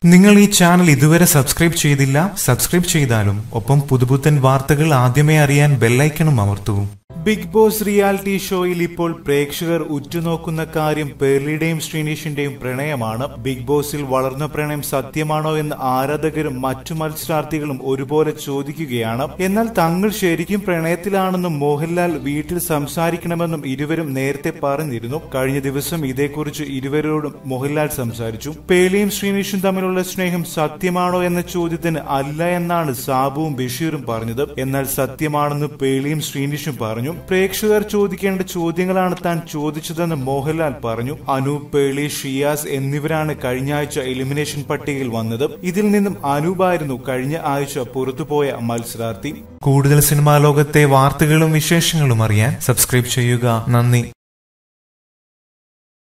നിങ്ങൾ ഈ ചാനൽ ഇതുവരെ സബ്സ്ക്രൈബ് ചെയ്തില്ല സബ്സ്ക്രൈബ് ചെയ്താലും ഒപ്പം പുതുപുത്തൻ വാർത്തകൾ ആദ്യമേ അറിയാൻ ബെല്ലൈക്കണും അമർത്തൂ ബിഗ് ബോസ് റിയാലിറ്റി ഷോയിൽ ഇപ്പോൾ പ്രേക്ഷകർ ഉറ്റുനോക്കുന്ന കാര്യം പേർലിയുടെയും ശ്രീനീഷിന്റെയും പ്രണയമാണ് ബിഗ് ബോസിൽ വളർന്ന പ്രണയം സത്യമാണോ എന്ന് ആരാധകരും മറ്റു മത്സരാർത്ഥികളും ഒരുപോലെ ചോദിക്കുകയാണ് എന്നാൽ തങ്ങൾ ശരിക്കും പ്രണയത്തിലാണെന്നും മോഹൻലാൽ വീട്ടിൽ സംസാരിക്കണമെന്നും ഇരുവരും നേരത്തെ പറഞ്ഞിരുന്നു കഴിഞ്ഞ ദിവസം ഇതേക്കുറിച്ച് ഇരുവരോടും മോഹൻലാൽ സംസാരിച്ചു പേലിയും ശ്രീനീഷും തമ്മിലുള്ള സ്നേഹം സത്യമാണോ എന്ന ചോദ്യത്തിന് അല്ല എന്നാണ് സാബുവും ബഷീറും പറഞ്ഞത് എന്നാൽ സത്യമാണെന്ന് പേലിയും ശ്രീനിഷും പറഞ്ഞു പ്രേക്ഷകർ ചോദിക്കേണ്ട ചോദ്യങ്ങളാണ് താൻ ചോദിച്ചതെന്ന് മോഹൻലാൽ പറഞ്ഞു അനൂപ് പേളി ഷിയാസ് എന്നിവരാണ് കഴിഞ്ഞ ആഴ്ച എലിമിനേഷൻ പട്ടികയിൽ വന്നത് ഇതിൽ നിന്നും അനൂപായിരുന്നു കഴിഞ്ഞ ആഴ്ച പുറത്തുപോയ മത്സരാർത്ഥി കൂടുതൽ സിനിമാ ലോകത്തെ വാർത്തകളും വിശേഷങ്ങളും അറിയാൻ സബ്സ്ക്രൈബ് ചെയ്യുക നന്ദി